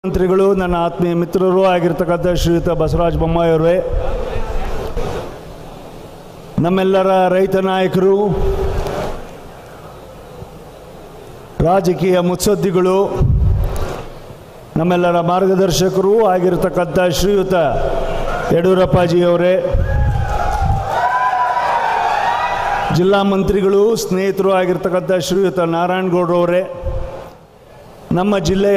ಮಂತ್ರಿಗಳು ನನ್ನ ಆತ್ಮೀಯ ಮಿತ್ರರು ಆಗಿರ್ತಕ್ಕಂಥ ಶ್ರೀಯುತ ಬಸವರಾಜ ಬೊಮ್ಮಾಯಿಯವರೇ ನಮ್ಮೆಲ್ಲರ ರೈತ ನಾಯಕರು ರಾಜಕೀಯ ಮುತ್ಸದ್ದಿಗಳು ನಮ್ಮೆಲ್ಲರ ಮಾರ್ಗದರ್ಶಕರು ಆಗಿರ್ತಕ್ಕಂಥ ಶ್ರೀಯುತ ಯಡಿಯೂರಪ್ಪಾಜಿಯವರೇ ಜಿಲ್ಲಾ ಮಂತ್ರಿಗಳು ಸ್ನೇಹಿತರು ಆಗಿರ್ತಕ್ಕಂಥ ಶ್ರೀಯುತ ನಾರಾಯಣಗೌಡರವರೇ ನಮ್ಮ ಜಿಲ್ಲೆಯ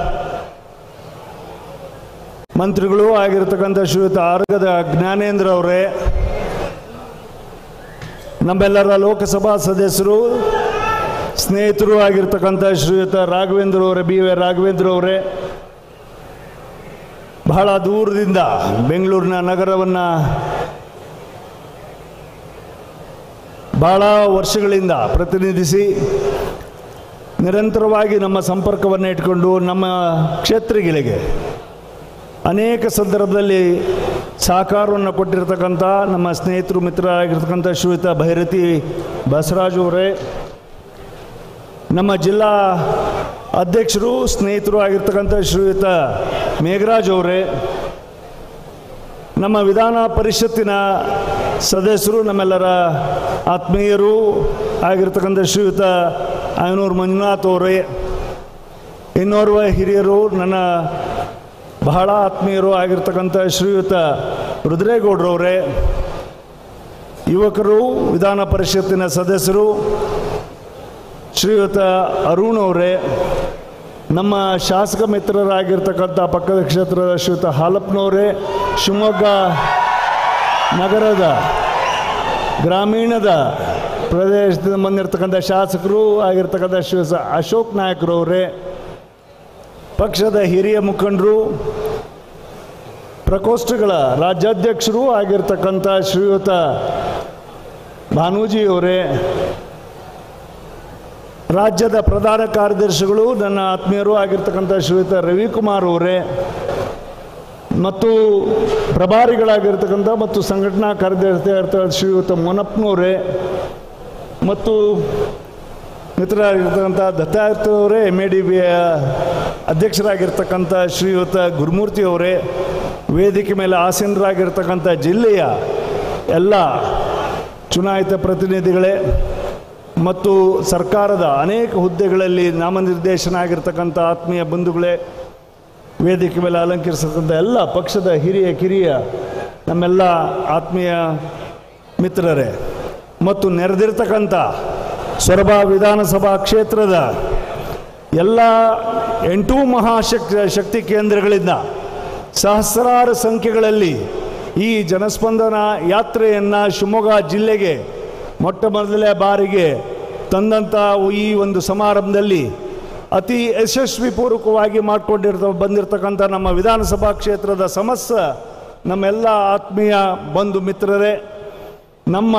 ಮಂತ್ರಿಗಳು ಆಗಿರ್ತಕ್ಕಂಥ ಶ್ರೀಯುತ ಆರ್ಗದ ಜ್ಞಾನೇಂದ್ರ ಅವರೇ ನಮ್ಮೆಲ್ಲರ ಲೋಕಸಭಾ ಸದಸ್ಯರು ಸ್ನೇಹಿತರು ಆಗಿರ್ತಕ್ಕಂಥ ಶ್ರೀಯುತ ರಾಘವೇಂದ್ರ ಅವರೇ ಬಿ ವಿ ರಾಘವೇಂದ್ರ ಅವರೇ ಬಹಳ ದೂರದಿಂದ ಬೆಂಗಳೂರಿನ ನಗರವನ್ನು ಬಹಳ ವರ್ಷಗಳಿಂದ ಪ್ರತಿನಿಧಿಸಿ ನಿರಂತರವಾಗಿ ನಮ್ಮ ಸಂಪರ್ಕವನ್ನು ಇಟ್ಕೊಂಡು ನಮ್ಮ ಕ್ಷೇತ್ರಗಳಿಗೆ ಅನೇಕ ಸಂದರ್ಭದಲ್ಲಿ ಸಹಕಾರವನ್ನು ಕೊಟ್ಟಿರ್ತಕ್ಕಂಥ ನಮ್ಮ ಸ್ನೇಹಿತರು ಮಿತ್ರ ಆಗಿರ್ತಕ್ಕಂಥ ಶ್ರೀಯುತ ಭೈರತಿ ಬಸವರಾಜ್ ಅವರೇ ನಮ್ಮ ಜಿಲ್ಲಾ ಅಧ್ಯಕ್ಷರು ಸ್ನೇಹಿತರು ಆಗಿರ್ತಕ್ಕಂಥ ಶ್ರೀಯುತ ಮೇಘರಾಜ್ ಅವರೇ ನಮ್ಮ ವಿಧಾನ ಪರಿಷತ್ತಿನ ಸದಸ್ಯರು ನಮ್ಮೆಲ್ಲರ ಆತ್ಮೀಯರು ಆಗಿರ್ತಕ್ಕಂಥ ಶ್ರೀಯುತ ಆಯನೂರು ಮಂಜುನಾಥ್ ಅವರೇ ಇನ್ನೋರ್ವ ಹಿರಿಯರು ನನ್ನ ಬಹಳ ಆತ್ಮೀಯರು ಆಗಿರ್ತಕ್ಕಂಥ ಶ್ರೀಯುತ ರುದ್ರೇಗೌಡರವರೇ ಯುವಕರು ವಿಧಾನ ಪರಿಷತ್ತಿನ ಸದಸ್ಯರು ಶ್ರೀಯುತ ಅರುಣ್ ಅವರೇ ನಮ್ಮ ಶಾಸಕ ಮಿತ್ರರಾಗಿರ್ತಕ್ಕಂಥ ಪಕ್ಕದ ಕ್ಷೇತ್ರದ ಶ್ರೀಯುತ ಹಾಲಪ್ಪನವರೇ ಶಿವಮೊಗ್ಗ ನಗರದ ಗ್ರಾಮೀಣದ ಪ್ರದೇಶದಿಂದ ಬಂದಿರತಕ್ಕಂಥ ಶಾಸಕರು ಆಗಿರ್ತಕ್ಕಂಥ ಶ್ರೀಯುತ ಅಶೋಕ್ ನಾಯಕರವರೇ ಪಕ್ಷದ ಹಿರಿಯ ಮುಖಂಡರು ಪ್ರಕೋಷ್ಠಗಳ ರಾಜ್ಯಾಧ್ಯಕ್ಷರು ಆಗಿರ್ತಕ್ಕಂಥ ಶ್ರೀಯುತ ಭಾನೂಜಿಯವರೇ ರಾಜ್ಯದ ಪ್ರಧಾನ ಕಾರ್ಯದರ್ಶಿಗಳು ನನ್ನ ಆತ್ಮೀಯರು ಆಗಿರ್ತಕ್ಕಂಥ ಶ್ರೀಯುತ ರವಿಕುಮಾರ್ ಅವರೇ ಮತ್ತು ಪ್ರಭಾರಿಗಳಾಗಿರ್ತಕ್ಕಂಥ ಮತ್ತು ಸಂಘಟನಾ ಕಾರ್ಯದರ್ಶಿ ಆಗಿರ್ತಕ್ಕಂಥ ಶ್ರೀಯುತ ಮೊನಪ್ಪನವರೇ ಮತ್ತು ಮಿತ್ರರಾಗಿರ್ತಕ್ಕಂಥ ದತ್ತಾಯರ್ಥವರೇ ಎಮ್ ಎ ಡಿ ಬಿಯ ಅಧ್ಯಕ್ಷರಾಗಿರ್ತಕ್ಕಂಥ ಶ್ರೀಯುತ ಗುರುಮೂರ್ತಿ ಅವರೇ ವೇದಿಕೆ ಮೇಲೆ ಆಸೀನರಾಗಿರ್ತಕ್ಕಂಥ ಜಿಲ್ಲೆಯ ಎಲ್ಲ ಚುನಾಯಿತ ಪ್ರತಿನಿಧಿಗಳೇ ಮತ್ತು ಸರ್ಕಾರದ ಅನೇಕ ಹುದ್ದೆಗಳಲ್ಲಿ ನಾಮನಿರ್ದೇಶನ ಆಗಿರ್ತಕ್ಕಂಥ ಆತ್ಮೀಯ ಬಂಧುಗಳೇ ವೇದಿಕೆ ಮೇಲೆ ಅಲಂಕರಿಸತಕ್ಕಂಥ ಎಲ್ಲ ಪಕ್ಷದ ಹಿರಿಯ ಕಿರಿಯ ನಮ್ಮೆಲ್ಲ ಆತ್ಮೀಯ ಮಿತ್ರರೇ ಮತ್ತು ನೆರೆದಿರ್ತಕ್ಕಂಥ ಸೊರಬ ವಿಧಾನಸಭಾ ಕ್ಷೇತ್ರದ ಎಲ್ಲ ಎಂಟೂ ಮಹಾಶಕ್ ಶಕ್ತಿ ಕೇಂದ್ರಗಳಿಂದ ಸಹಸ್ರಾರು ಸಂಖ್ಯೆಗಳಲ್ಲಿ ಈ ಜನಸ್ಪಂದನ ಯಾತ್ರೆಯನ್ನು ಶಿವಮೊಗ್ಗ ಜಿಲ್ಲೆಗೆ ಮೊಟ್ಟ ಮೊದಲನೇ ಬಾರಿಗೆ ತಂದಂಥ ಈ ಒಂದು ಸಮಾರಂಭದಲ್ಲಿ ಅತಿ ಯಶಸ್ವಿಪೂರ್ವಕವಾಗಿ ಮಾಡಿಕೊಂಡಿರ್ತ ಬಂದಿರತಕ್ಕಂಥ ನಮ್ಮ ವಿಧಾನಸಭಾ ಕ್ಷೇತ್ರದ ಸಮಸ್ತ ನಮ್ಮೆಲ್ಲ ಆತ್ಮೀಯ ಬಂಧು ಮಿತ್ರರೇ ನಮ್ಮ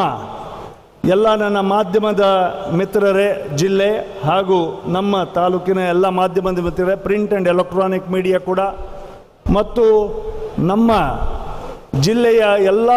ಎಲ್ಲ ನನ್ನ ಮಾಧ್ಯಮದ ಮಿತ್ರರೇ ಜಿಲ್ಲೆ ಹಾಗೂ ನಮ್ಮ ತಾಲೂಕಿನ ಎಲ್ಲ ಮಾಧ್ಯಮದ ಮಿತ್ರರೇ ಪ್ರಿಂಟ್ ಆ್ಯಂಡ್ ಎಲೆಕ್ಟ್ರಾನಿಕ್ ಮೀಡಿಯಾ ಕೂಡ ಮತ್ತು ನಮ್ಮ ಜಿಲ್ಲೆಯ ಎಲ್ಲ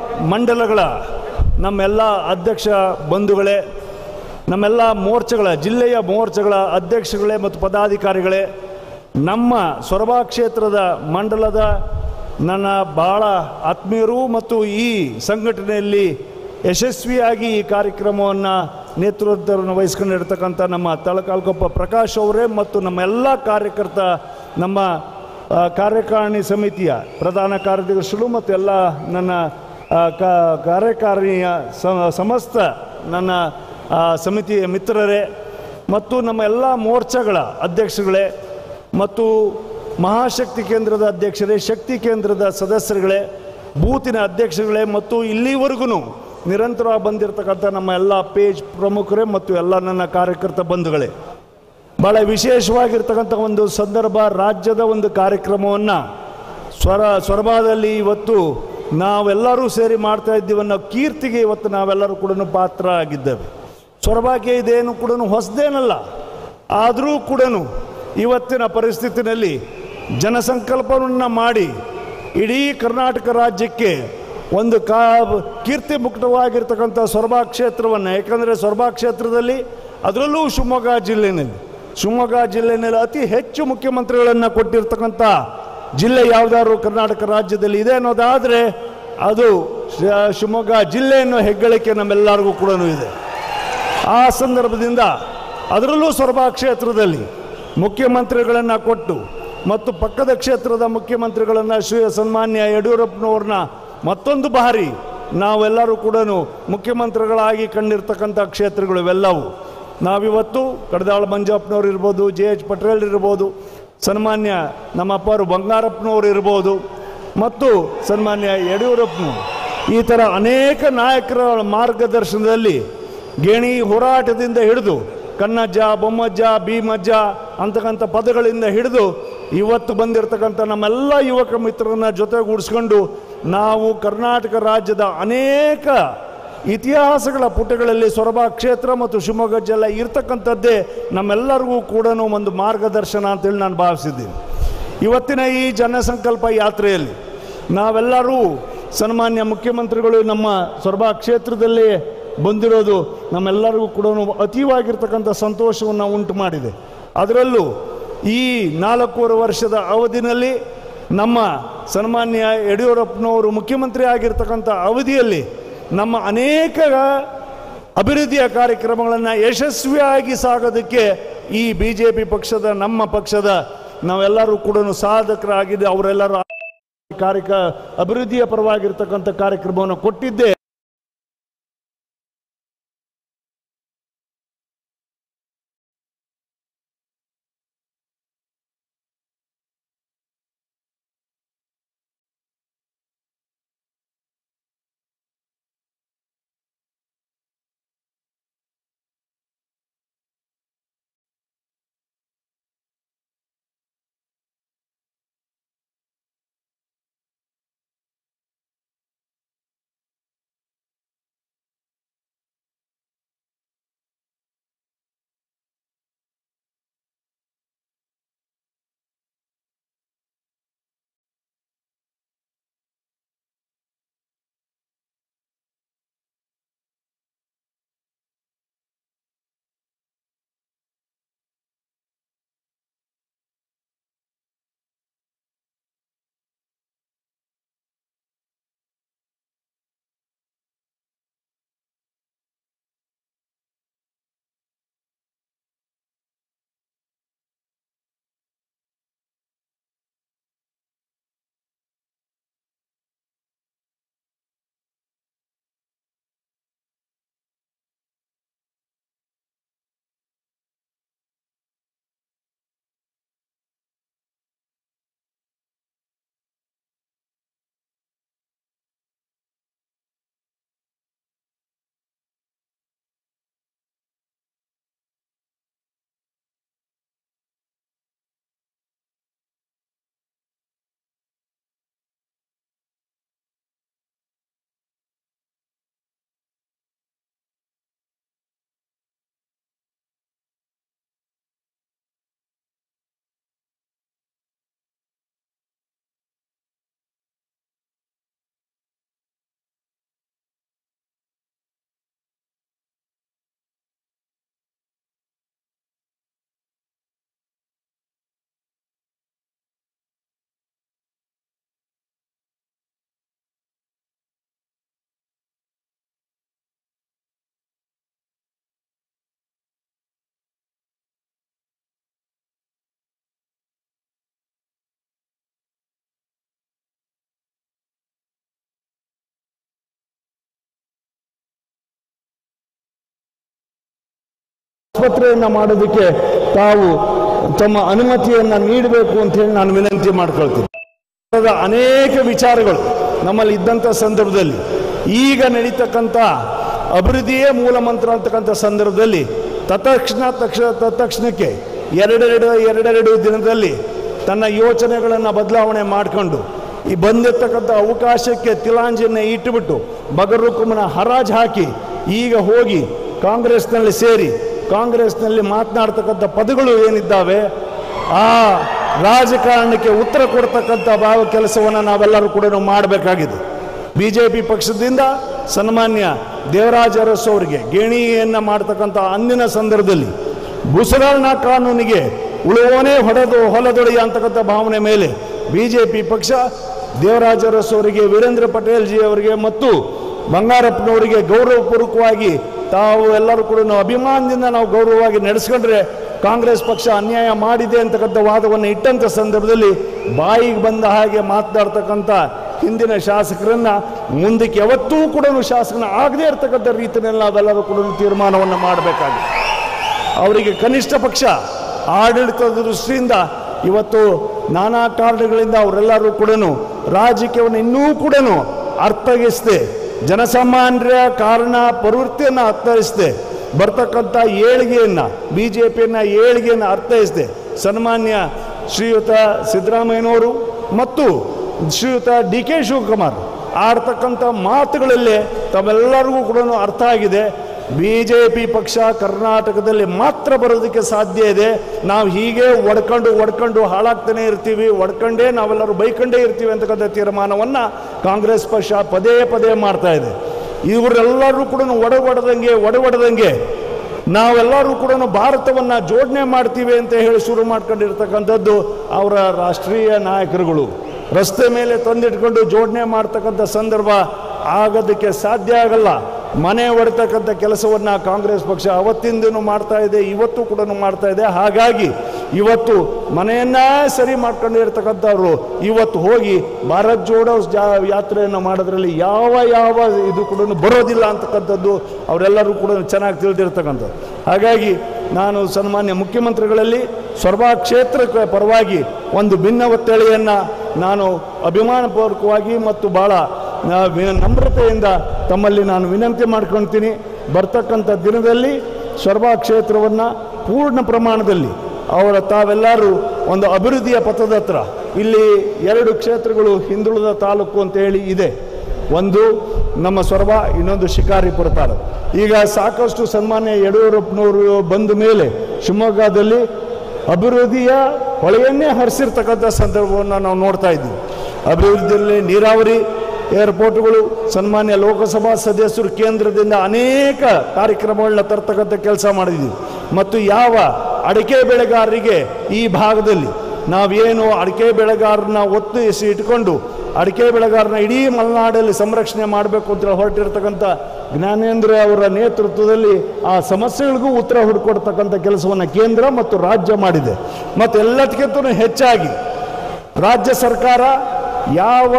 ಮಂಡಲಗಳ ನಮ್ಮೆಲ್ಲ ಅಧ್ಯಕ್ಷ ಬಂಧುಗಳೇ ನಮ್ಮೆಲ್ಲ ಮೋರ್ಚಾಗಳ ಜಿಲ್ಲೆಯ ಮೋರ್ಚಾಗಳ ಅಧ್ಯಕ್ಷಗಳೇ ಮತ್ತು ಪದಾಧಿಕಾರಿಗಳೇ ನಮ್ಮ ಸೊರಬ ಕ್ಷೇತ್ರದ ಮಂಡಲದ ನನ್ನ ಬಹಳ ಆತ್ಮೀಯರು ಮತ್ತು ಈ ಸಂಘಟನೆಯಲ್ಲಿ ಯಶಸ್ವಿಯಾಗಿ ಈ ಕಾರ್ಯಕ್ರಮವನ್ನು ನೇತೃತ್ವವನ್ನು ವಹಿಸ್ಕೊಂಡಿರ್ತಕ್ಕಂಥ ನಮ್ಮ ತಳಕಾಲ್ಕೊಪ್ಪ ಪ್ರಕಾಶ್ ಅವರೇ ಮತ್ತು ನಮ್ಮ ಎಲ್ಲ ಕಾರ್ಯಕರ್ತ ನಮ್ಮ ಆ, ಕಾರ್ಯಕಾರಿಣಿ ಸಮಿತಿಯ ಪ್ರಧಾನ ಕಾರ್ಯದರ್ಶಿಗಳು ಮತ್ತು ಎಲ್ಲ ನನ್ನ ಆ, ಕ- ಕಾರ್ಯಕಾರಿಣಿಯ ಸ- ಸಮಸ್ತ ನನ್ನ ಆ, ಸಮಿತಿಯ ಮಿತ್ರರೇ ಮತ್ತು ನಮ್ಮ ಎಲ್ಲ ಮೋರ್ಚಾಗಳ ಅಧ್ಯಕ್ಷಗಳೇ ಮತ್ತು ಮಹಾಶಕ್ತಿ ಕೇಂದ್ರದ ಅಧ್ಯಕ್ಷರೇ ಶಕ್ತಿ ಕೇಂದ್ರದ ಸದಸ್ಯರುಗಳೇ ಬೂತಿನ ಅಧ್ಯಕ್ಷಗಳೇ ಮತ್ತು ಇಲ್ಲಿವರೆಗೂ ನಿರಂತರವಾಗಿ ಬಂದಿರತಕ್ಕಂಥ ನಮ್ಮ ಎಲ್ಲ ಪೇಜ್ ಪ್ರಮುಖರೇ ಮತ್ತು ಎಲ್ಲ ನನ್ನ ಕಾರ್ಯಕರ್ತ ಬಂಧುಗಳೇ ಭಾಳ ವಿಶೇಷವಾಗಿರ್ತಕ್ಕಂಥ ಒಂದು ಸಂದರ್ಭ ರಾಜ್ಯದ ಒಂದು ಕಾರ್ಯಕ್ರಮವನ್ನು ಸ್ವರ ಸ್ವರಭಾದಲ್ಲಿ ಇವತ್ತು ನಾವೆಲ್ಲರೂ ಸೇರಿ ಮಾಡ್ತಾ ಇದ್ದೀವಿ ಅನ್ನೋ ಕೀರ್ತಿಗೆ ಇವತ್ತು ನಾವೆಲ್ಲರೂ ಕೂಡ ಪಾತ್ರ ಆಗಿದ್ದೇವೆ ಸ್ವರಭಾಗ್ಯ ಇದೇನು ಕೂಡ ಹೊಸದೇನಲ್ಲ ಆದರೂ ಕೂಡ ಇವತ್ತಿನ ಪರಿಸ್ಥಿತಿನಲ್ಲಿ ಜನಸಂಕಲ್ಪವನ್ನು ಮಾಡಿ ಇಡೀ ಕರ್ನಾಟಕ ರಾಜ್ಯಕ್ಕೆ ಒಂದು ಕಾ ಕೀರ್ತಿ ಮುಕ್ತವಾಗಿರ್ತಕ್ಕಂಥ ಸೊರಬಾ ಕ್ಷೇತ್ರವನ್ನು ಯಾಕಂದರೆ ಸೊರಬಾ ಕ್ಷೇತ್ರದಲ್ಲಿ ಅದರಲ್ಲೂ ಶಿವಮೊಗ್ಗ ಜಿಲ್ಲೆಯಲ್ಲಿ ಶಿವಮೊಗ್ಗ ಜಿಲ್ಲೆಯಲ್ಲಿ ಅತಿ ಹೆಚ್ಚು ಮುಖ್ಯಮಂತ್ರಿಗಳನ್ನು ಕೊಟ್ಟಿರ್ತಕ್ಕಂಥ ಜಿಲ್ಲೆ ಯಾವುದಾದ್ರು ಕರ್ನಾಟಕ ರಾಜ್ಯದಲ್ಲಿ ಇದೆ ಅನ್ನೋದಾದರೆ ಅದು ಶ- ಶಿವಮೊಗ್ಗ ಜಿಲ್ಲೆ ಅನ್ನೋ ಹೆಗ್ಗಳಿಕೆ ನಮ್ಮೆಲ್ಲರಿಗೂ ಕೂಡ ಇದೆ ಆ ಸಂದರ್ಭದಿಂದ ಅದರಲ್ಲೂ ಸೊರಬ ಕ್ಷೇತ್ರದಲ್ಲಿ ಮುಖ್ಯಮಂತ್ರಿಗಳನ್ನು ಕೊಟ್ಟು ಮತ್ತು ಪಕ್ಕದ ಕ್ಷೇತ್ರದ ಮುಖ್ಯಮಂತ್ರಿಗಳನ್ನು ಶ್ರೀ ಸನ್ಮಾನ್ಯ ಯಡಿಯೂರಪ್ಪನವ್ರನ್ನ ಮತ್ತೊಂದು ಬಾರಿ ನಾವೆಲ್ಲರೂ ಕೂಡ ಮುಖ್ಯಮಂತ್ರಿಗಳಾಗಿ ಕಂಡಿರ್ತಕ್ಕಂಥ ಕ್ಷೇತ್ರಗಳು ಇವೆಲ್ಲವು ನಾವಿವತ್ತು ಕಡದಾಳ ಮಂಜಪ್ಪನವ್ರು ಇರ್ಬೋದು ಜೆ ಎಚ್ ಪಟೇಲ್ ಇರ್ಬೋದು ಸನ್ಮಾನ್ಯ ನಮ್ಮ ಅಪ್ಪರು ಬಂಗಾರಪ್ಪನವ್ರು ಇರ್ಬೋದು ಮತ್ತು ಸನ್ಮಾನ್ಯ ಯಡಿಯೂರಪ್ಪನವರು ಈ ಥರ ಅನೇಕ ನಾಯಕರ ಮಾರ್ಗದರ್ಶನದಲ್ಲಿ ಗೇಣಿ ಹೋರಾಟದಿಂದ ಹಿಡಿದು ಕಣ್ಣಜ್ಜ ಬೊಮ್ಮಜ್ಜ ಭೀಮಜ್ಜ ಅಂತಕ್ಕಂಥ ಪದಗಳಿಂದ ಹಿಡಿದು ಇವತ್ತು ಬಂದಿರತಕ್ಕಂಥ ನಮ್ಮೆಲ್ಲ ಯುವಕ ಮಿತ್ರರನ್ನ ಜೊತೆಗೂಡಿಸ್ಕೊಂಡು ನಾವು ಕರ್ನಾಟಕ ರಾಜ್ಯದ ಅನೇಕ ಇತಿಹಾಸಗಳ ಪುಟಗಳಲ್ಲಿ ಸೊರಬ ಕ್ಷೇತ್ರ ಮತ್ತು ಶಿವಮೊಗ್ಗ ಜಿಲ್ಲೆ ಇರ್ತಕ್ಕಂಥದ್ದೇ ನಮ್ಮೆಲ್ಲರಿಗೂ ಕೂಡ ಒಂದು ಮಾರ್ಗದರ್ಶನ ಅಂತೇಳಿ ನಾನು ಭಾವಿಸಿದ್ದೀನಿ ಇವತ್ತಿನ ಈ ಜನಸಂಕಲ್ಪ ಯಾತ್ರೆಯಲ್ಲಿ ನಾವೆಲ್ಲರೂ ಸನ್ಮಾನ್ಯ ಮುಖ್ಯಮಂತ್ರಿಗಳು ನಮ್ಮ ಸೊರಬ ಕ್ಷೇತ್ರದಲ್ಲಿ ಬಂದಿರೋದು ನಮ್ಮೆಲ್ಲರಿಗೂ ಕೂಡ ಅತೀವಾಗಿರ್ತಕ್ಕಂಥ ಸಂತೋಷವನ್ನು ಉಂಟು ಮಾಡಿದೆ ಅದರಲ್ಲೂ ಈ ನಾಲ್ಕೂವರೆ ವರ್ಷದ ಅವಧಿನಲ್ಲಿ ನಮ್ಮ ಸನ್ಮಾನ್ಯ ಯಡಿಯೂರಪ್ಪನವರು ಮುಖ್ಯಮಂತ್ರಿ ಆಗಿರ್ತಕ್ಕಂಥ ಅವಧಿಯಲ್ಲಿ ನಮ್ಮ ಅನೇಕ ಅಭಿವೃದ್ಧಿಯ ಕಾರ್ಯಕ್ರಮಗಳನ್ನು ಯಶಸ್ವಿಯಾಗಿ ಸಾಗೋದಕ್ಕೆ ಈ ಬಿ ಜೆ ಪಿ ಪಕ್ಷದ ನಮ್ಮ ಪಕ್ಷದ ನಾವೆಲ್ಲರೂ ಕೂಡ ಸಾಧಕರಾಗಿದ್ದು ಅವರೆಲ್ಲರೂ ಕಾರ್ಯಕ ಅಭಿವೃದ್ಧಿಯ ಪರವಾಗಿರ್ತಕ್ಕಂಥ ಕಾರ್ಯಕ್ರಮವನ್ನು ಕೊಟ್ಟಿದ್ದೆ ಆಸ್ಪತ್ರೆಯನ್ನು ಮಾಡೋದಕ್ಕೆ ತಾವು ತಮ್ಮ ಅನುಮತಿಯನ್ನು ನೀಡಬೇಕು ಅಂತ ಹೇಳಿ ನಾನು ವಿನಂತಿ ಮಾಡ್ಕೊಳ್ತೀನಿ ಸರ್ಕಾರದ ಅನೇಕ ವಿಚಾರಗಳು ನಮ್ಮಲ್ಲಿ ಇದ್ದಂಥ ಸಂದರ್ಭದಲ್ಲಿ ಈಗ ನಡೀತಕ್ಕಂಥ ಅಭಿವೃದ್ಧಿಯೇ ಮೂಲ ಮಂತ್ರ ಅಂತಕ್ಕಂಥ ಸಂದರ್ಭದಲ್ಲಿ ತತ್ಕ್ಷಣ ತಕ್ಷ ತತ್ಕ್ಷಣಕ್ಕೆ ಎರಡೆರಡು ಎರಡೆರಡು ದಿನದಲ್ಲಿ ತನ್ನ ಯೋಚನೆಗಳನ್ನು ಬದಲಾವಣೆ ಮಾಡಿಕೊಂಡು ಈ ಬಂದಿರ್ತಕ್ಕಂಥ ಅವಕಾಶಕ್ಕೆ ತಿಲಾಂಜನ್ನ ಇಟ್ಟುಬಿಟ್ಟು ಬಗರುಕುಮನ ಹರಾಜು ಹಾಕಿ ಈಗ ಹೋಗಿ ಕಾಂಗ್ರೆಸ್ನಲ್ಲಿ ಸೇರಿ ಕಾಂಗ್ರೆಸ್ನಲ್ಲಿ ಮಾತನಾಡ್ತಕ್ಕಂಥ ಪದಗಳು ಏನಿದ್ದಾವೆ ಆ ರಾಜಕಾರಣಕ್ಕೆ ಉತ್ತರ ಕೊಡ್ತಕ್ಕಂಥ ಭಾವ ಕೆಲಸವನ್ನು ನಾವೆಲ್ಲರೂ ಕೂಡ ಮಾಡಬೇಕಾಗಿದೆ ಬಿ ಜೆ ಪಿ ಪಕ್ಷದಿಂದ ಸನ್ಮಾನ್ಯ ದೇವರಾಜ ಅರಸು ಅವರಿಗೆ ಗೇಣಿಯನ್ನು ಮಾಡ್ತಕ್ಕಂಥ ಅಂದಿನ ಸಂದರ್ಭದಲ್ಲಿ ಭೂಸುಧಾರಣಾ ಕಾನೂನಿಗೆ ಉಳುವವನೇ ಹೊಡೆದು ಹೊಲದೊಡೆಯ ಅಂತಕ್ಕಂಥ ಭಾವನೆ ಮೇಲೆ ಬಿ ಜೆ ಪಿ ಪಕ್ಷ ದೇವರಾಜ ಅರಸು ಅವರಿಗೆ ವೀರೇಂದ್ರ ಪಟೇಲ್ ಜಿ ಅವರಿಗೆ ಮತ್ತು ಬಂಗಾರಪ್ಪನವರಿಗೆ ಗೌರವಪೂರ್ವಕವಾಗಿ ತಾವು ಎಲ್ಲರೂ ಕೂಡ ನಾವು ಅಭಿಮಾನದಿಂದ ನಾವು ಗೌರವವಾಗಿ ನಡೆಸ್ಕೊಂಡ್ರೆ ಕಾಂಗ್ರೆಸ್ ಪಕ್ಷ ಅನ್ಯಾಯ ಮಾಡಿದೆ ಅಂತಕ್ಕಂಥ ವಾದವನ್ನು ಇಟ್ಟಂಥ ಸಂದರ್ಭದಲ್ಲಿ ಬಾಯಿಗೆ ಬಂದ ಹಾಗೆ ಮಾತನಾಡ್ತಕ್ಕಂಥ ಹಿಂದಿನ ಶಾಸಕರನ್ನ ಮುಂದಕ್ಕೆ ಯಾವತ್ತೂ ಕೂಡ ಶಾಸಕನ ಆಗದೇ ಇರತಕ್ಕಂಥ ರೀತಿಯಲ್ಲಿ ನಾವೆಲ್ಲರೂ ಕೂಡ ತೀರ್ಮಾನವನ್ನು ಮಾಡಬೇಕಾಗಿದೆ ಅವರಿಗೆ ಕನಿಷ್ಠ ಪಕ್ಷ ಆಡಳಿತದ ದೃಷ್ಟಿಯಿಂದ ಇವತ್ತು ನಾನಾ ಕಾರಣಗಳಿಂದ ಅವರೆಲ್ಲರೂ ಕೂಡ ರಾಜಕೀಯವನ್ನು ಇನ್ನೂ ಕೂಡ ಅರ್ಥೈಸದೆ ಜನಸಾಮಾನ್ಯರ ಕಾರಣ ಪ್ರವೃತ್ತಿಯನ್ನು ಅರ್ಥೈಸದೆ ಬರ್ತಕ್ಕಂಥ ಏಳಿಗೆಯನ್ನು ಬಿ ಜೆ ಪಿಯನ್ನು ಏಳಿಗೆಯನ್ನು ಅರ್ಥೈಸದೆ ಸನ್ಮಾನ್ಯ ಶ್ರೀಯುತ ಸಿದ್ದರಾಮಯ್ಯನವರು ಮತ್ತು ಶ್ರೀಯುತ ಡಿ ಕೆ ಶಿವಕುಮಾರ್ ಆಡ್ತಕ್ಕಂಥ ಮಾತುಗಳಲ್ಲೇ ತಮ್ಮೆಲ್ಲರಿಗೂ ಕೂಡ ಅರ್ಥ ಆಗಿದೆ ಬಿ ಜೆ ಪಿ ಪಕ್ಷ ಕರ್ನಾಟಕದಲ್ಲಿ ಮಾತ್ರ ಬರೋದಕ್ಕೆ ಸಾಧ್ಯ ಇದೆ ನಾವು ಹೀಗೆ ಒಡ್ಕೊಂಡು ಒಡ್ಕೊಂಡು ಹಾಳಾಗ್ತಾನೆ ಇರ್ತೀವಿ ಒಡ್ಕೊಂಡೇ ನಾವೆಲ್ಲರೂ ಬೈಕೊಂಡೇ ಇರ್ತೀವಿ ಅಂತಕ್ಕಂಥ ತೀರ್ಮಾನವನ್ನು ಕಾಂಗ್ರೆಸ್ ಪಕ್ಷ ಪದೇ ಪದೇ ಮಾಡ್ತಾ ಇದೆ ಇವರೆಲ್ಲರೂ ಕೂಡ ಒಡಗೊಡದಂಗೆ ಒಡಗೊಡದಂಗೆ ನಾವೆಲ್ಲರೂ ಕೂಡ ಭಾರತವನ್ನು ಜೋಡಣೆ ಮಾಡ್ತೀವಿ ಅಂತ ಹೇಳಿ ಶುರು ಮಾಡ್ಕೊಂಡಿರ್ತಕ್ಕಂಥದ್ದು ಅವರ ರಾಷ್ಟ್ರೀಯ ನಾಯಕರುಗಳು ರಸ್ತೆ ಮೇಲೆ ತಂದಿಟ್ಕೊಂಡು ಜೋಡಣೆ ಮಾಡ್ತಕ್ಕಂಥ ಸಂದರ್ಭ ಆಗೋದಕ್ಕೆ ಸಾಧ್ಯ ಆಗಲ್ಲ ಮನೆ ಹೊಡ್ತಕ್ಕಂಥ ಕೆಲಸವನ್ನು ಕಾಂಗ್ರೆಸ್ ಪಕ್ಷ ಅವತ್ತಿಂದನೂ ಮಾಡ್ತಾ ಇದೆ ಇವತ್ತು ಕೂಡ ಮಾಡ್ತಾ ಇದೆ ಹಾಗಾಗಿ ಇವತ್ತು ಮನೆಯನ್ನ ಸರಿ ಮಾಡ್ಕೊಂಡಿರ್ತಕ್ಕಂಥವ್ರು ಇವತ್ತು ಹೋಗಿ ಭಾರತ್ ಜೋಡೋ ಜಾ ಯಾತ್ರೆಯನ್ನು ಮಾಡೋದ್ರಲ್ಲಿ ಯಾವ ಯಾವ ಇದು ಕೂಡ ಬರೋದಿಲ್ಲ ಅಂತಕ್ಕಂಥದ್ದು ಅವರೆಲ್ಲರೂ ಕೂಡ ಚೆನ್ನಾಗಿ ತಿಳಿದಿರ್ತಕ್ಕಂಥದ್ದು ಹಾಗಾಗಿ ನಾನು ಸನ್ಮಾನ್ಯ ಮುಖ್ಯಮಂತ್ರಿಗಳಲ್ಲಿ ಸೊರಬಾ ಕ್ಷೇತ್ರಕ್ಕೆ ಪರವಾಗಿ ಒಂದು ಭಿನ್ನ ಒತ್ತಳೆಯನ್ನು ನಾನು ಅಭಿಮಾನಪೂರ್ವಕವಾಗಿ ಮತ್ತು ಭಾಳ ನಾ- ವಿ- ನಮ್ರತೆಯಿಂದ ತಮ್ಮಲ್ಲಿ ನಾನು ವಿನಂತಿ ಮಾಡ್ಕೊಳ್ತೀನಿ ಬರ್ತಕ್ಕಂಥ ದಿನದಲ್ಲಿ ಸೊರಬಾ ಕ್ಷೇತ್ರವನ್ನು ಪೂರ್ಣ ಪ್ರಮಾಣದಲ್ಲಿ ಅವರ ತಾವೆಲ್ಲರೂ ಒಂದು ಅಭಿವೃದ್ಧಿಯ ಪಥದ ಹತ್ರ ಇಲ್ಲಿ ಎರಡು ಕ್ಷೇತ್ರಗಳು ಹಿಂದುಳಿದ ತಾಲೂಕು ಅಂತ ಹೇಳಿ ಇದೆ ಒಂದು ನಮ್ಮ ಸೊರಬ ಇನ್ನೊಂದು ಶಿಕಾರಿಪುರ ತಾಲೂಕು ಈಗ ಸಾಕಷ್ಟು ಸನ್ಮಾನ್ಯ ಯಡಿಯೂರಪ್ಪನವರು ಬಂದ ಮೇಲೆ ಶಿವಮೊಗ್ಗದಲ್ಲಿ ಅಭಿವೃದ್ಧಿಯ ಹೊಳೆಯನ್ನೇ ಹರಿಸಿರ್ತಕ್ಕಂಥ ಸಂದರ್ಭವನ್ನು ನಾವು ನೋಡ್ತಾ ಇದ್ದೀವಿ ಅಭಿವೃದ್ಧಿಯಲ್ಲಿ ನೀರಾವರಿ ಏರ್ಪೋರ್ಟ್ಗಳು ಸನ್ಮಾನ್ಯ ಲೋಕಸಭಾ ಸದಸ್ಯರು ಕೇಂದ್ರದಿಂದ ಅನೇಕ ಕಾರ್ಯಕ್ರಮಗಳನ್ನ ತರ್ತಕ್ಕಂಥ ಕೆಲಸ ಮಾಡಿದ್ದೀವಿ ಮತ್ತು ಯಾವ ಅಡಿಕೆ ಬೆಳೆಗಾರರಿಗೆ ಈ ಭಾಗದಲ್ಲಿ ನಾವೇನು ಅಡಿಕೆ ಬೆಳೆಗಾರನ ಒತ್ತಿಸಿ ಇಟ್ಕೊಂಡು ಅಡಿಕೆ ಬೆಳೆಗಾರನ ಇಡೀ ಮಲೆನಾಡಲ್ಲಿ ಸಂರಕ್ಷಣೆ ಮಾಡಬೇಕು ಅಂತ ಹೊರಟಿರ್ತಕ್ಕಂಥ ಜ್ಞಾನೇಂದ್ರ ಅವರ ನೇತೃತ್ವದಲ್ಲಿ ಆ ಸಮಸ್ಯೆಗಳಿಗೂ ಉತ್ತರ ಹುಡುಕೊಡ್ತಕ್ಕಂಥ ಕೆಲಸವನ್ನು ಕೇಂದ್ರ ಮತ್ತು ರಾಜ್ಯ ಮಾಡಿದೆ ಮತ್ತು ಎಲ್ಲದಕ್ಕಿಂತ ಹೆಚ್ಚಾಗಿ ರಾಜ್ಯ ಸರ್ಕಾರ ಯಾವ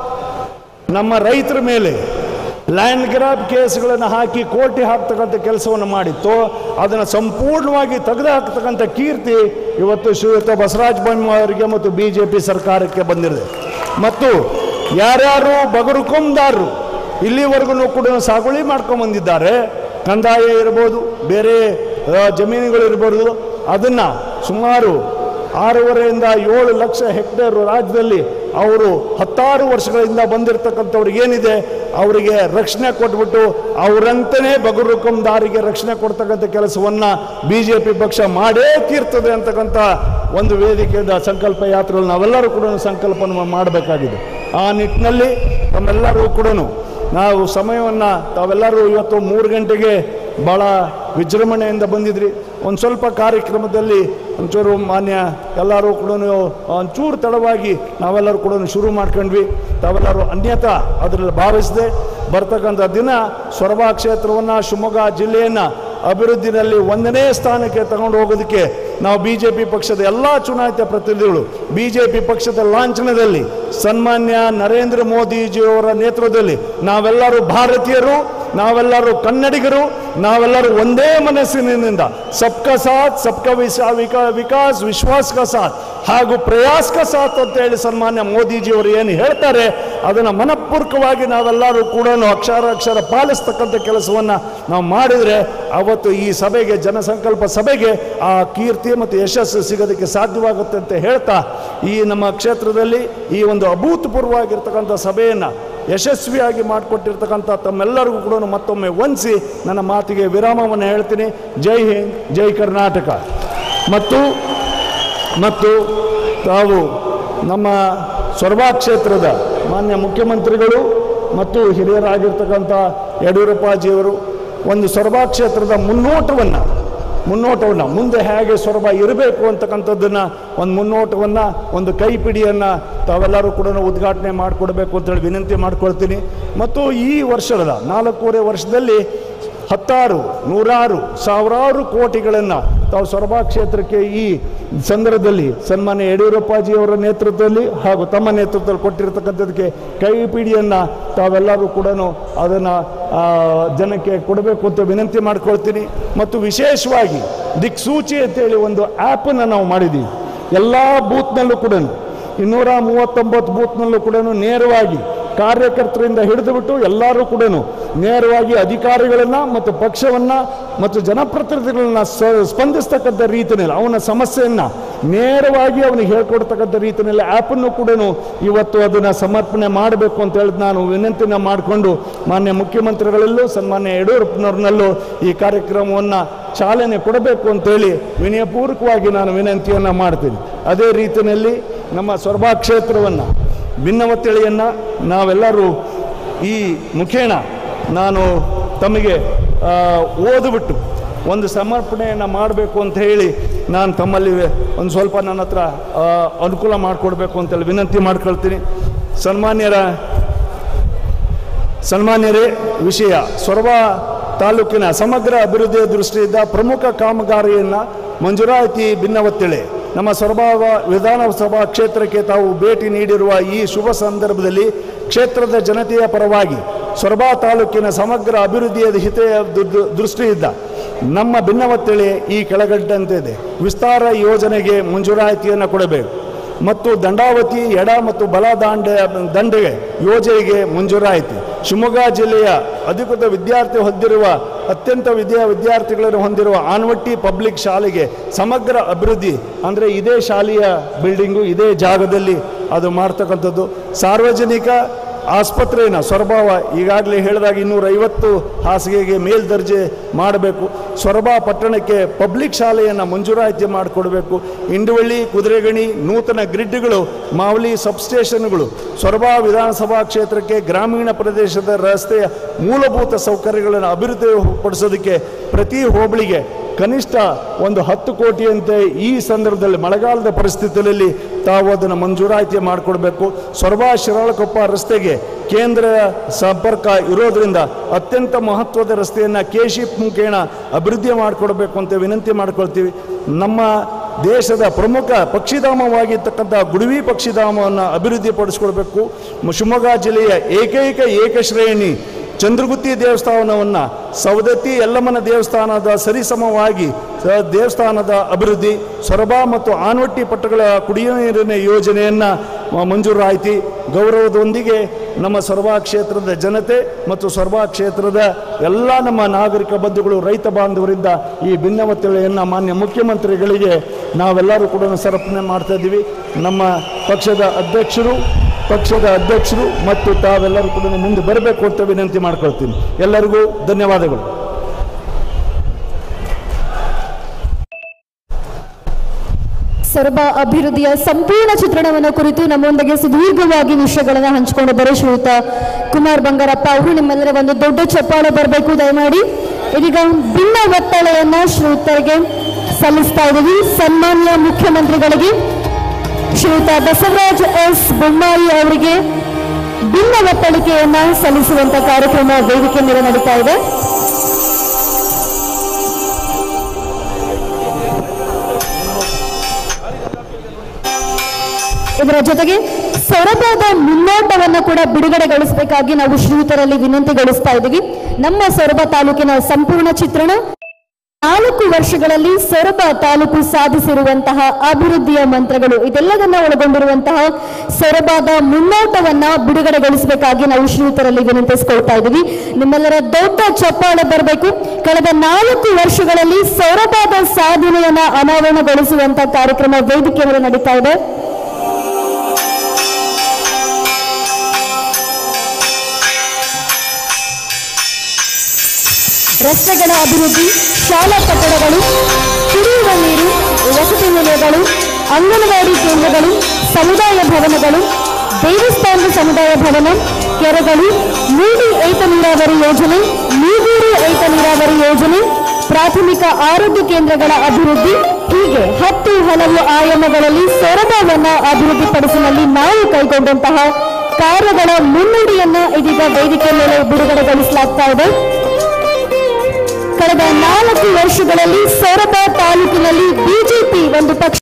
ನಮ್ಮ ರೈತರ ಮೇಲೆ ಲ್ಯಾಂಡ್ ಗ್ರಾಬ್ ಕೇಸ್ಗಳನ್ನು ಹಾಕಿ ಕೋಟಿ ಹಾಕ್ತಕ್ಕಂಥ ಕೆಲಸವನ್ನು ಮಾಡಿತ್ತು ಅದನ್ನು ಸಂಪೂರ್ಣವಾಗಿ ತೆಗೆದು ಹಾಕ್ತಕ್ಕಂಥ ಕೀರ್ತಿ ಇವತ್ತು ಶ್ರೀಯುತ ಬಸವರಾಜ ಬೊಮ್ಮಾಯಿಯವರಿಗೆ ಮತ್ತು ಬಿ ಜೆ ಪಿ ಸರ್ಕಾರಕ್ಕೆ ಬಂದಿದೆ ಮತ್ತು ಯಾರ್ಯಾರು ಬಗರುಕೊಂದಾರರು ಇಲ್ಲಿವರೆಗೂ ಕೂಡ ಸಾಗುವಳಿ ಮಾಡ್ಕೊಂಡು ಬಂದಿದ್ದಾರೆ ಕಂದಾಯ ಇರ್ಬೋದು ಬೇರೆ ಆ, ಜಮೀನುಗಳಿರ್ಬೋದು ಅದನ್ನು ಸುಮಾರು ಆರೂವರೆಯಿಂದ ಏಳು ಲಕ್ಷ ಹೆಕ್ಟೇರ್ ರಾಜ್ಯದಲ್ಲಿ ಅವರು ಹತ್ತಾರು ವರ್ಷಗಳಿಂದ ಬಂದಿರತಕ್ಕಂಥವ್ರಿಗೆ ಏನಿದೆ ಅವರಿಗೆ ರಕ್ಷಣೆ ಕೊಟ್ಬಿಟ್ಟು ಅವರಂತನೇ ಬಗರುಕಂದಾರಿಗೆ ರಕ್ಷಣೆ ಕೊಡ್ತಕ್ಕಂಥ ಕೆಲಸವನ್ನು ಬಿ ಜೆ ಪಿ ಪಕ್ಷ ಮಾಡೇ ತೀರ್ತದೆ ಅಂತಕ್ಕಂಥ ಒಂದು ವೇದಿಕೆಯಿಂದ ಸಂಕಲ್ಪ ಯಾತ್ರೆಯಲ್ಲಿ ನಾವೆಲ್ಲರೂ ಕೂಡ ಸಂಕಲ್ಪನ ಮಾಡಬೇಕಾಗಿದೆ ಆ ನಿಟ್ಟಿನಲ್ಲಿ ನಮ್ಮೆಲ್ಲರೂ ಕೂಡ ನಾವು ಸಮಯವನ್ನು ತಾವೆಲ್ಲರೂ ಇವತ್ತು ಮೂರು ಗಂಟೆಗೆ ಭಾಳ ವಿಜೃಂಭಣೆಯಿಂದ ಬಂದಿದ್ರಿ ಒಂದು ಸ್ವಲ್ಪ ಕಾರ್ಯಕ್ರಮದಲ್ಲಿ ಒಂಚೂರು ಮಾನ್ಯ ಎಲ್ಲರೂ ಕೂಡ ಒಂಚೂರು ತಡವಾಗಿ ನಾವೆಲ್ಲರೂ ಕೂಡ ಶುರು ಮಾಡ್ಕೊಂಡ್ವಿ ತಾವೆಲ್ಲರೂ ಅನ್ಯತಾ ಅದರಲ್ಲಿ ಭಾವಿಸದೆ ಬರ್ತಕ್ಕಂಥ ದಿನ ಸೊರಬಾ ಕ್ಷೇತ್ರವನ್ನು ಶಿವಮೊಗ್ಗ ಜಿಲ್ಲೆಯನ್ನು ಅಭಿವೃದ್ಧಿನಲ್ಲಿ ಒಂದನೇ ಸ್ಥಾನಕ್ಕೆ ತಗೊಂಡು ಹೋಗೋದಕ್ಕೆ ನಾವು ಬಿ ಜೆ ಪಿ ಪಕ್ಷದ ಎಲ್ಲ ಚುನಾಯಿತ ಪ್ರತಿನಿಧಿಗಳು ಬಿ ಜೆ ಪಿ ಪಕ್ಷದ ಲಾಂಛನದಲ್ಲಿ ಸನ್ಮಾನ್ಯ ನರೇಂದ್ರ ಮೋದಿಜಿಯವರ ನೇತೃತ್ವದಲ್ಲಿ ನಾವೆಲ್ಲರೂ ಭಾರತೀಯರು ನಾವೆಲ್ಲರೂ ಕನ್ನಡಿಗರು ನಾವೆಲ್ಲರೂ ಒಂದೇ ಮನಸ್ಸಿನಿಂದ ಸಬ್ಕಾ ಸಾಥ್ ಸಬ್ಕಾ ವಿಸ ವಿಕಾ ವಿಕಾಸ್ ವಿಶ್ವಾಸ್ ಕಾ ಸಾಥ್ ಹಾಗೂ ಪ್ರಯಾಸ್ ಕಾ ಸಾಥ್ ಅಂತ ಹೇಳಿ ಸನ್ಮಾನ್ಯ ಮೋದಿಜಿಯವರು ಏನು ಹೇಳ್ತಾರೆ ಅದನ್ನು ಮನಪೂರ್ವಕವಾಗಿ ನಾವೆಲ್ಲರೂ ಕೂಡ ಅಕ್ಷರ ಅಕ್ಷರ ಪಾಲಿಸ್ತಕ್ಕಂಥ ಕೆಲಸವನ್ನು ನಾವು ಮಾಡಿದರೆ ಅವತ್ತು ಈ ಸಭೆಗೆ ಜನಸಂಕಲ್ಪ ಸಭೆಗೆ ಆ ಕೀರ್ತಿ ಮತ್ತು ಯಶಸ್ಸು ಸಿಗೋದಕ್ಕೆ ಸಾಧ್ಯವಾಗುತ್ತೆ ಅಂತ ಹೇಳ್ತಾ ಈ ನಮ್ಮ ಕ್ಷೇತ್ರದಲ್ಲಿ ಈ ಒಂದು ಅಭೂತಪೂರ್ವವಾಗಿರ್ತಕ್ಕಂಥ ಸಭೆಯನ್ನು ಯಶಸ್ವಿಯಾಗಿ ಮಾಡಿಕೊಟ್ಟಿರ್ತಕ್ಕಂಥ ತಮ್ಮೆಲ್ಲರಿಗೂ ಕೂಡ ಮತ್ತೊಮ್ಮೆ ವಂದಿಸಿ ನನ್ನ ಮಾತಿಗೆ ವಿರಾಮವನ್ನು ಹೇಳ್ತೀನಿ ಜೈ ಹಿಂದ್ ಜೈ ಕರ್ನಾಟಕ ಮತ್ತು ಮತ್ತು ತಾವು ನಮ್ಮ ಸೊರಬಾ ಕ್ಷೇತ್ರದ ಮಾನ್ಯ ಮುಖ್ಯಮಂತ್ರಿಗಳು ಮತ್ತು ಹಿರಿಯರಾಗಿರ್ತಕ್ಕಂಥ ಯಡಿಯೂರಪ್ಪಾಜಿಯವರು ಒಂದು ಸೊರಬಾ ಕ್ಷೇತ್ರದ ಮುನ್ನೋಟವನ್ನು ಮುನ್ನೋಟವನ್ನು ಮುಂದೆ ಹೇಗೆ ಸೊರಬ ಇರಬೇಕು ಅಂತಕ್ಕಂಥದ್ದನ್ನು ಒಂದು ಮುನ್ನೋಟವನ್ನು ಒಂದು ಕೈಪಿಡಿಯನ್ನು ತಾವೆಲ್ಲರೂ ಕೂಡ ಉದ್ಘಾಟನೆ ಮಾಡಿಕೊಡ್ಬೇಕು ಅಂತೇಳಿ ವಿನಂತಿ ಮಾಡ್ಕೊಳ್ತೀನಿ ಮತ್ತು ಈ ವರ್ಷದ ನಾಲ್ಕೂವರೆ ವರ್ಷದಲ್ಲಿ ಹತ್ತಾರು ನೂರಾರು ಸಾವಿರಾರು ಕೋಟಿಗಳನ್ನು ತಾವು ಸೊರಬ ಕ್ಷೇತ್ರಕ್ಕೆ ಈ ಸಂದರ್ಭದಲ್ಲಿ ಸನ್ಮಾನ್ಯ ಯಡಿಯೂರಪ್ಪಾಜಿಯವರ ನೇತೃತ್ವದಲ್ಲಿ ಹಾಗೂ ತಮ್ಮ ನೇತೃತ್ವದಲ್ಲಿ ಕೊಟ್ಟಿರತಕ್ಕಂಥದ್ದಕ್ಕೆ ಕೈಪಿಡಿಯನ್ನು ತಾವೆಲ್ಲರೂ ಕೂಡ ಅದನ್ನು ಜನಕ್ಕೆ ಕೊಡಬೇಕು ಅಂತ ವಿನಂತಿ ಮಾಡ್ಕೊಳ್ತೀನಿ ಮತ್ತು ವಿಶೇಷವಾಗಿ ದಿಕ್ಸೂಚಿ ಅಂತೇಳಿ ಒಂದು ಆ್ಯಪನ್ನು ನಾವು ಮಾಡಿದ್ದೀವಿ ಎಲ್ಲ ಬೂತ್ನಲ್ಲೂ ಕೂಡ ಇನ್ನೂರ ಮೂವತ್ತೊಂಬತ್ತು ಬೂತ್ನಲ್ಲೂ ಕೂಡ ನೇರವಾಗಿ ಕಾರ್ಯಕರ್ತರಿಂದ ಹಿಡಿದುಬಿಟ್ಟು ಎಲ್ಲರೂ ಕೂಡ ನೇರವಾಗಿ ಅಧಿಕಾರಿಗಳನ್ನು ಮತ್ತು ಪಕ್ಷವನ್ನು ಮತ್ತು ಜನಪ್ರತಿನಿಧಿಗಳನ್ನ ಸ- ಸ್ಪಂದಿಸ್ತಕ್ಕಂಥ ರೀತಿಯಲ್ಲಿ ಅವನ ಸಮಸ್ಯೆಯನ್ನು ನೇರವಾಗಿ ಅವನಿಗೆ ಹೇಳ್ಕೊಡ್ತಕ್ಕಂಥ ರೀತಿಯಲ್ಲಿ ಆ್ಯಪನ್ನು ಕೂಡ ಇವತ್ತು ಅದನ್ನು ಸಮರ್ಪಣೆ ಮಾಡಬೇಕು ಅಂತ ಹೇಳಿದ್ ನಾನು ವಿನಂತಿನ ಮಾಡಿಕೊಂಡು ಮಾನ್ಯ ಮುಖ್ಯಮಂತ್ರಿಗಳಲ್ಲೂ ಸನ್ಮಾನ್ಯ ಯಡಿಯೂರಪ್ಪನವ್ರನ್ನಲ್ಲೂ ಈ ಕಾರ್ಯಕ್ರಮವನ್ನು ಚಾಲನೆ ಕೊಡಬೇಕು ಅಂತೇಳಿ ವಿನಯಪೂರ್ವಕವಾಗಿ ನಾನು ವಿನಂತಿಯನ್ನು ಮಾಡ್ತೀನಿ ಅದೇ ರೀತಿಯಲ್ಲಿ ನಮ್ಮ ಸೊರಬಾ ಕ್ಷೇತ್ರವನ್ನು ಭಿನ್ನವತ್ತಳಿಯನ್ನು ನಾವೆಲ್ಲರೂ ಈ ಮುಖೇಣ ನಾನು ತಮಗೆ ಆ, ಓದಿಬಿಟ್ಟು ಒಂದು ಸಮರ್ಪಣೆಯನ್ನು ಮಾಡಬೇಕು ಅಂತ ಹೇಳಿ ನಾನು ತಮ್ಮಲ್ಲಿ ಒಂದು ಸ್ವಲ್ಪ ನನ್ನ ಹತ್ರ ಆ, ಅನುಕೂಲ ಮಾಡಿಕೊಡ್ಬೇಕು ಅಂತೇಳಿ ವಿನಂತಿ ಮಾಡ್ಕೊಳ್ತೀನಿ ಸನ್ಮಾನ್ಯರ ಸನ್ಮಾನ್ಯರೇ ವಿಷಯ ಸೊರಬ ತಾಲೂಕಿನ ಸಮಗ್ರ ಅಭಿವೃದ್ಧಿಯ ದೃಷ್ಟಿಯಿಂದ ಪ್ರಮುಖ ಕಾಮಗಾರಿಯನ್ನು ಮಂಜೂರಾತಿ ಭಿನ್ನವತ್ತಿಳೆ ನಮ್ಮ ಸೊರಬ ವಿಧಾನಸಭಾ ಕ್ಷೇತ್ರಕ್ಕೆ ತಾವು ಭೇಟಿ ನೀಡಿರುವ ಈ ಶುಭ ಸಂದರ್ಭದಲ್ಲಿ ಕ್ಷೇತ್ರದ ಜನತೆಯ ಪರವಾಗಿ ಸೊರಬ ತಾಲೂಕಿನ ಸಮಗ್ರ ಅಭಿವೃದ್ಧಿಯ ಹಿತೆಯ ದು- ದೃಷ್ಟಿಯಿಂದ ನಮ್ಮ ಭಿನ್ನವತ್ತಿಳೆ ಈ ಕೆಳಗಟ್ಟಂತೆ ಇದೆ ವಿಸ್ತಾರ ಯೋಜನೆಗೆ ಮಂಜೂರಾತಿಯನ್ನು ಕೊಡಬೇಕು ಮತ್ತು ದಂಡಾವತಿ ಎಡ ಮತ್ತು ಬಲ ದಾಂಡ ದಂಡೆಗೆ ಯೋಜನೆಗೆ ಮಂಜೂರಾಯಿತು ಶಿವಮೊಗ್ಗ ಜಿಲ್ಲೆಯ ಅಧಿಕೃತ ವಿದ್ಯಾರ್ಥಿ ಹೊಂದಿರುವ ಅತ್ಯಂತ ವಿದ್ಯಾ ವಿದ್ಯಾರ್ಥಿಗಳನ್ನು ಹೊಂದಿರುವ ಆನ್ವಟ್ಟಿ ಪಬ್ಲಿಕ್ ಶಾಲೆಗೆ ಸಮಗ್ರ ಅಭಿವೃದ್ಧಿ ಅಂದರೆ ಇದೇ ಶಾಲೆಯ ಬಿಲ್ಡಿಂಗು ಇದೇ ಜಾಗದಲ್ಲಿ ಅದು ಮಾಡ್ತಕ್ಕಂಥದ್ದು ಸಾರ್ವಜನಿಕ ಆಸ್ಪತ್ರೆಯನ್ನು ಸೊರಬಾವ ಈಗಾಗಲೇ ಹೇಳಿದಾಗ ಇನ್ನೂರೈವತ್ತು ಹಾಸಿಗೆಗೆ ಮೇಲ್ದರ್ಜೆ ಮಾಡಬೇಕು ಸೊರಬ ಪಟ್ಟಣಕ್ಕೆ ಪಬ್ಲಿಕ್ ಶಾಲೆಯನ್ನು ಮಂಜೂರಾತಿ ಮಾಡಿಕೊಡಬೇಕು ಇಂಡುವಳ್ಳಿ ಕುದುರೆಗಣಿ ನೂತನ ಗ್ರಿಡ್ಗಳು ಮಾವಲಿ ಸಬ್ಸ್ಟೇಷನ್ಗಳು ಸೊರಬ ವಿಧಾನಸಭಾ ಕ್ಷೇತ್ರಕ್ಕೆ ಗ್ರಾಮೀಣ ಪ್ರದೇಶದ ರಸ್ತೆಯ ಮೂಲಭೂತ ಸೌಕರ್ಯಗಳನ್ನು ಅಭಿವೃದ್ಧಿಪಡಿಸೋದಕ್ಕೆ ಪ್ರತಿ ಹೋಬಳಿಗೆ ಕನಿಷ್ಠ ಒಂದು ಹತ್ತು ಕೋಟಿಯಂತೆ ಈ ಸಂದರ್ಭದಲ್ಲಿ ಮಳೆಗಾಲದ ಪರಿಸ್ಥಿತಿಯಲ್ಲಿ ತಾವು ಅದನ್ನು ಮಂಜೂರಾತಿ ಮಾಡಿಕೊಡ್ಬೇಕು ಸೊರಬ ಶಿರಾಳಕೊಪ್ಪ ರಸ್ತೆಗೆ ಕೇಂದ್ರ ಸಂಪರ್ಕ ಇರೋದ್ರಿಂದ ಅತ್ಯಂತ ಮಹತ್ವದ ರಸ್ತೆಯನ್ನು ಕೆಶಿಪ್ ಮುಖೇಣ ಅಭಿವೃದ್ಧಿ ಮಾಡಿಕೊಡ್ಬೇಕು ಅಂತ ವಿನಂತಿ ಮಾಡ್ಕೊಳ್ತೀವಿ ನಮ್ಮ ದೇಶದ ಪ್ರಮುಖ ಪಕ್ಷಿಧಾಮವಾಗಿರ್ತಕ್ಕಂಥ ಗುಡುವಿ ಪಕ್ಷಿಧಾಮವನ್ನು ಅಭಿವೃದ್ಧಿಪಡಿಸ್ಕೊಡ್ಬೇಕು ಮ- ಶಿವಮೊಗ್ಗ ಜಿಲ್ಲೆಯ ಏಕೈಕ ಏಕಶ್ರೇಣಿ ಚಂದ್ರಗುತ್ತಿ ದೇವಸ್ಥಾನವನ್ನು ಸವದತ್ತಿ ಯಲ್ಲಮ್ಮನ ದೇವಸ್ಥಾನದ ಸರಿಸಮವಾಗಿ ಸ- ದೇವಸ್ಥಾನದ ಅಭಿವೃದ್ಧಿ ಸೊರಬ ಮತ್ತು ಆನ್ವಟ್ಟಿ ಪಟ್ಟಗಳ ಕುಡಿಯುವ ನೀರಿನ ಯೋಜನೆಯನ್ನು ಮಂಜೂರಾಯಿತಿ ಗೌರವದೊಂದಿಗೆ ನಮ್ಮ ಸೊರಬ ಕ್ಷೇತ್ರದ ಜನತೆ ಮತ್ತು ಸೊರಬ ಕ್ಷೇತ್ರದ ಎಲ್ಲ ನಮ್ಮ ನಾಗರಿಕ ಬಂಧುಗಳು ರೈತ ಬಾಂಧವರಿಂದ ಈ ಭಿನ್ನಮತಳೆಯನ್ನು ಮಾನ್ಯ ಮುಖ್ಯಮಂತ್ರಿಗಳಿಗೆ ನಾವೆಲ್ಲರೂ ಕೂಡ ಸಮರ್ಪಣೆ ಮಾಡ್ತಾ ಇದ್ದೀವಿ ನಮ್ಮ ಪಕ್ಷದ ಅಧ್ಯಕ್ಷರು ಪಕ್ಷದ ಅಧ್ಯಕ್ಷರು ಮತ್ತು ತಾವೆಲ್ಲರೂ ಕೂಡ ಮುಂದೆ ಬರಬೇಕು ಅಂತ ವಿನಂತಿ ಮಾಡ್ಕೊಳ್ತೀನಿ ಎಲ್ಲರಿಗೂ ಧನ್ಯವಾದಗಳು ಸೊರಬ ಅಭಿವೃದ್ಧಿಯ ಸಂಪೂರ್ಣ ಚಿತ್ರಣವನ್ನು ಕುರಿತು ನಮ್ಮೊಂದಿಗೆ ಸುದೀರ್ಘವಾಗಿ ವಿಷಯಗಳನ್ನು ಹಂಚಿಕೊಂಡಿದ್ದಾರೆ ಶ್ರೀಯುತ ಕುಮಾರ್ ಬಂಗಾರಪ್ಪ ಅವರು ನಿಮ್ಮೆಲ್ಲರ ಒಂದು ದೊಡ್ಡ ಚಪ್ಪಾಳೆ ಬರಬೇಕು ದಯಮಾಡಿ ಇದೀಗ ಭಿನ್ನ ಒತ್ತಳೆಯನ್ನ ಶ್ರೀಯುತರಿಗೆ ಸಲ್ಲಿಸ್ತಾ ಇದ್ದೀವಿ ಸನ್ಮಾನ್ಯ ಮುಖ್ಯಮಂತ್ರಿಗಳಿಗೆ ಶ್ರೀಯುತ ಬಸವರಾಜ್ ಎಸ್ ಬೊಮ್ಮಾಯಿ ಅವರಿಗೆ ಭಿನ್ನ ಒತ್ತಳಿಕೆಯನ್ನ ಸಲ್ಲಿಸುವಂತ ಕಾರ್ಯಕ್ರಮ ವೇದಿಕೆ ಮೇಲೆ ನಡೀತಾ ಇದೆ ಇದರ ಜೊತೆಗೆ ಸೊರಬದ ಮುನ್ನೋಟವನ್ನು ಕೂಡ ಬಿಡುಗಡೆಗೊಳಿಸಬೇಕಾಗಿ ನಾವು ಶ್ರೀಯುತರಲ್ಲಿ ವಿನಂತಿಗೊಳಿಸ್ತಾ ಇದ್ದೀವಿ ನಮ್ಮ ಸೊರಬ ತಾಲೂಕಿನ ಸಂಪೂರ್ಣ ಚಿತ್ರಣ ನಾಲ್ಕು ವರ್ಷಗಳಲ್ಲಿ ಸೊರಬ ತಾಲೂಕು ಸಾಧಿಸಿರುವಂತಹ ಅಭಿವೃದ್ಧಿಯ ಮಂತ್ರಗಳು ಇದೆಲ್ಲದನ್ನ ಒಳಗೊಂಡಿರುವಂತಹ ಸೊರಬದ ಮುನ್ನೋಟವನ್ನ ಬಿಡುಗಡೆಗೊಳಿಸಬೇಕಾಗಿ ನಾವು ಶ್ರೀಯುತರಲ್ಲಿ ವಿನಂತಿಸಿಕೊಳ್ತಾ ಇದ್ದೀವಿ ನಿಮ್ಮೆಲ್ಲರ ದೊಡ್ಡ ಚಪ್ಪಾಳೆ ಬರಬೇಕು ಕಳೆದ ನಾಲ್ಕು ವರ್ಷಗಳಲ್ಲಿ ಸೊರಬದ ಸಾಧನೆಯನ್ನ ಅನಾವರಣಗೊಳಿಸುವಂತಹ ಕಾರ್ಯಕ್ರಮ ವೇದಿಕೆ ಮೇಲೆ ನಡೀತಾ ಇದೆ ರಸ್ತೆಗಳ ಅಭಿವೃದ್ಧಿ ಶಾಲಾ ಕಟ್ಟಡಗಳು ಕುಡಿಯುವ ನೀರು ವಸತಿ ನಿಲಯಗಳು ಅಂಗನವಾಡಿ ಕೇಂದ್ರಗಳು ಸಮುದಾಯ ಭವನಗಳು ದೇವಸ್ಥಾನದ ಸಮುದಾಯ ಭವನ ಕೆರೆಗಳು ಮೂಡಿ ಏತ ನೀರಾವರಿ ಯೋಜನೆ ನೀಗೂರು ಏತ ನೀರಾವರಿ ಯೋಜನೆ ಪ್ರಾಥಮಿಕ ಆರೋಗ್ಯ ಕೇಂದ್ರಗಳ ಅಭಿವೃದ್ಧಿ ಹೀಗೆ ಹತ್ತು ಹಲವು ಆಯಾಮಗಳಲ್ಲಿ ಸೊರಬವನ್ನ ಅಭಿವೃದ್ಧಿಪಡಿಸುವಲ್ಲಿ ನಾವು ಕೈಗೊಂಡಂತಹ ಕಾರ್ಯಗಳ ಮುನ್ನುಡಿಯನ್ನ ಇದೀಗ ವೇದಿಕೆ ಮೇಲೆ ಬಿಡುಗಡೆಗೊಳಿಸಲಾಗ್ತಾ ಇದೆ ಕಳೆದ ನಾಲ್ಕು ವರ್ಷಗಳಲ್ಲಿ ಸೊರಬ ತಾಲೂಕಿನಲ್ಲಿ ಬಿಜೆಪಿ ಒಂದು ಪಕ್ಷ